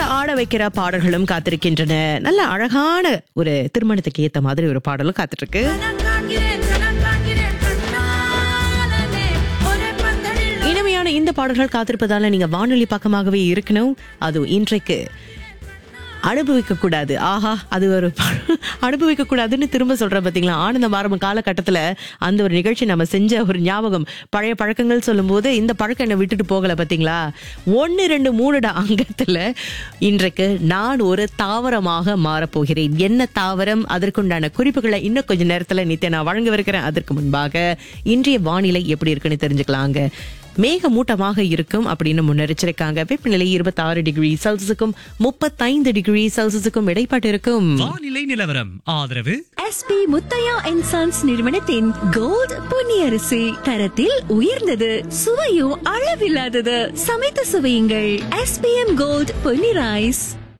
ஆட வைக்கிற பாடல்களும் காத்திருக்கின்றன நல்ல அழகான ஒரு திருமணத்துக்கு ஏத்த மாதிரி ஒரு பாடலும் காத்துட்டு இருக்கு இனிமையான இந்த பாடல்கள் காத்திருப்பதால நீங்க வானொலி பக்கமாகவே இருக்கணும் அது இன்றைக்கு அனுபவிக்க கூடாது ஆஹா அது ஒரு அனுபவிக்க கூடாதுன்னு திரும்ப சொல்றேன் பாத்தீங்களா ஆனந்த ஆரம்ப காலகட்டத்துல அந்த ஒரு நிகழ்ச்சி நம்ம செஞ்ச ஒரு ஞாபகம் பழைய பழக்கங்கள் சொல்லும்போது இந்த பழக்கம் என்னை விட்டுட்டு போகல பாத்தீங்களா ஒன்னு ரெண்டு மூணுட அங்கத்துல இன்றைக்கு நான் ஒரு தாவரமாக மாறப்போகிறேன் என்ன தாவரம் அதற்குண்டான குறிப்புகளை இன்னும் கொஞ்ச நேரத்துல நித்திய நான் வழங்கவிருக்கிறேன் அதற்கு முன்பாக இன்றைய வானிலை எப்படி இருக்குன்னு தெரிஞ்சுக்கலாங்க மேகமூட்டமாக இருக்கும் அப்படின்னு முன்னெச்சரிக்காங்க வெப்பநிலை இருபத்தி ஆறு டிகிரி செல்சியஸுக்கும் முப்பத்தைந்து டிகிரி செல்சியஸுக்கும் இடைப்பட்டு இருக்கும் வானிலை நிலவரம் ஆதரவு எஸ்பி முத்தையா அண்ட் சன்ஸ் நிறுவனத்தின் கோல்ட் பொன்னியரிசி தரத்தில் உயர்ந்தது சுவையும் அளவில்லாதது சமைத்து சுவையுங்கள் SPM gold Ponni rice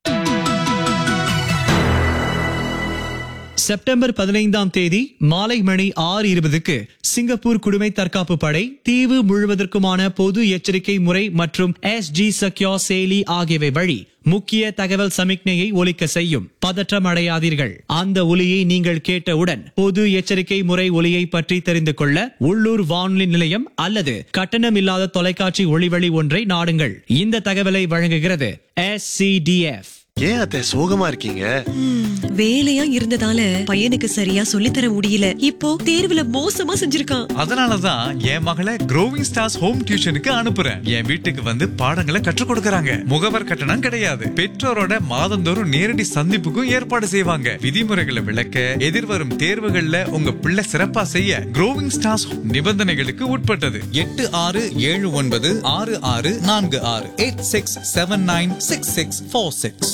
September பதினைந்தாம் தேதி மாலை மணி ஆறு இருபதுக்கு சிங்கப்பூர் குடிமை தற்காப்பு படை தீவு முழுவதற்குமான பொது எச்சரிக்கை முறை மற்றும் எஸ் ஜி சக்யோ செயலி ஆகியவை வழி முக்கிய தகவல் சமிக்ஞையை ஒலிக்க செய்யும் பதற்றம் அடையாதீர்கள் அந்த ஒலியை நீங்கள் கேட்டவுடன் பொது எச்சரிக்கை முறை ஒலியை பற்றி தெரிந்து கொள்ள உள்ளூர் வானொலி நிலையம் அல்லது கட்டணமில்லாத தொலைக்காட்சி ஒளிவழி ஒன்றை நாடுங்கள் இந்த தகவலை வழங்குகிறது எஸ் ஏன் அத்தை சோகமா இருக்கீங்க வேலையா இருந்ததால பையனுக்கு சரியா சொல்லித்தர முடியல இப்போ தேர்வுல மோசமா செஞ்சிருக்கான் அதனாலதான் என் மகளை க்ரோவிங் ஸ்டார்ஸ் ஹோம் டியூஷனுக்கு அனுப்புறேன் என் வீட்டுக்கு வந்து பாடங்களை கற்றுக் கொடுக்கறாங்க முகவர் கட்டணம் கிடையாது பெற்றோரோட மாதந்தோறும் நேரடி சந்திப்புக்கும் ஏற்பாடு செய்வாங்க விதிமுறைகளை விளக்க எதிர்வரும் தேர்வுகள்ல உங்க பிள்ளை சிறப்பா செய்ய க்ரோவிங் ஸ்டார்ஸ் நிபந்தனைகளுக்கு உட்பட்டது எட்டு ஆறு ஏழு ஒன்பது ஆறு ஆறு நான்கு ஆறு eight six seven nine six six four six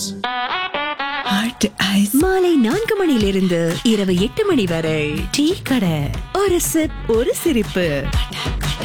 மாலை நான்கு மணியிலிருந்து இரவு எட்டு மணி வரை டீ கடை ஒரு சிப் ஒரு சிரிப்பு